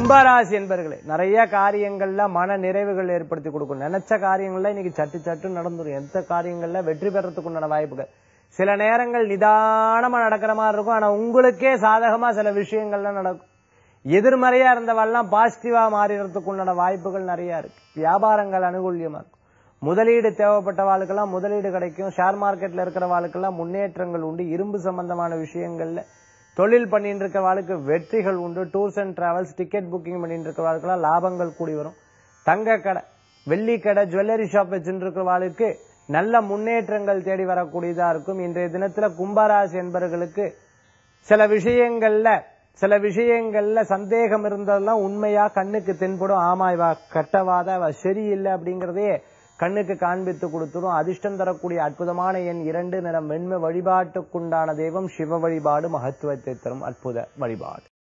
கும்பராசி என்பர்களே நிறைய காரியங்கள்ல மன நிறைவுகள் ஏற்படுத்தி கொடுக்கும் நினைச்ச காரியங்கள்ல இன்னைக்கு சட்டு சட்டு நடந்துரும் எந்த காரியங்கள்ல வெற்றி பெறத்துக்கு உண்டான வாய்ப்புகள் சில நேரங்கள் நிதானமா நடக்கிற மாதிரி இருக்கும் ஆனா உங்களுக்கே சாதகமா சில விஷயங்கள்லாம் நடக்கும் எதிர்மறையா இருந்தவெல்லாம் பாசிட்டிவா மாறிடுறதுக்கு உண்டான வாய்ப்புகள் நிறைய இருக்கு வியாபாரங்கள் அனுகூல்யமா இருக்கும் முதலீடு தேவைப்பட்ட வாழ்க்கெல்லாம் முதலீடு கிடைக்கும் ஷேர் மார்க்கெட்ல இருக்கிற வாழ்க்கெல்லாம் முன்னேற்றங்கள் உண்டு இரும்பு சம்பந்தமான விஷயங்கள்ல தொழில் பண்ணிட்டு இருக்க வாழ்க்கை வெற்றிகள் உண்டு tours and travels ticket booking பண்ணிட்டு இருக்க வாழ்க்கெல்லாம் லாபங்கள் கூடி வரும் தங்க கடை வெள்ளி கடை ஜுவல்லரி ஷாப் வச்சுட்டு இருக்கிற வாழ்க்கை நல்ல முன்னேற்றங்கள் தேடி வரக்கூடியதா இருக்கும் இன்றைய தினத்துல கும்பராசி என்பவர்களுக்கு சில விஷயங்கள்ல சில விஷயங்கள்ல சந்தேகம் இருந்ததெல்லாம் உண்மையா கண்ணுக்கு தென்படும் ஆமா இவ கட்டவாத இவ சரியில்லை அப்படிங்கறதே கண்ணுக்கு காண்பித்து கொடுத்துரும் அதிர்ஷ்டம் தரக்கூடிய அற்புதமான எண் இரண்டு நிறம் வெண்மை வழிபாட்டுக்குண்டான தெய்வம் சிவ வழிபாடு மகத்துவத்தை தரும் அற்புத வழிபாடு